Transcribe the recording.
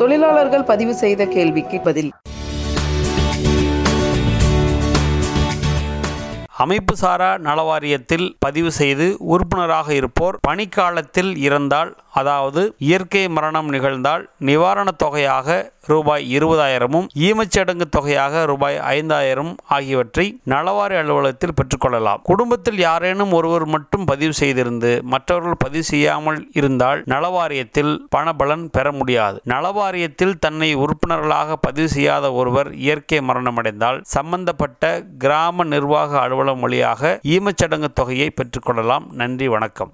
தொழிலாளர்கள் பதிவு செய்த கேள்விக்கு பதில் அமைப்பு சாரா நலவாரியத்தில் பதிவு செய்து உறுப்பினராக இருப்போர் பணிக்காலத்தில் இறந்தால் அதாவது இயற்கை மரணம் நிகழ்ந்தால் நிவாரணத் தொகையாக ரூபாய் இருபதாயிரமும் ஈமச்சடங்கு தொகையாக ரூபாய் ஐந்தாயிரம் ஆகியவற்றை நலவாரிய அலுவலகத்தில் பெற்றுக்கொள்ளலாம் குடும்பத்தில் யாரேனும் ஒருவர் மட்டும் பதிவு செய்திருந்து மற்றவர்கள் பதிவு செய்யாமல் இருந்தால் நலவாரியத்தில் பணபலன் பெற முடியாது நலவாரியத்தில் தன்னை உறுப்பினர்களாக பதிவு செய்யாத ஒருவர் இயற்கை மரணமடைந்தால் சம்பந்தப்பட்ட கிராம நிர்வாக அலுவலகம் வழியாக ஈமச்சடங்கு தொகையை பெற்றுக்கொள்ளலாம் நன்றி வணக்கம்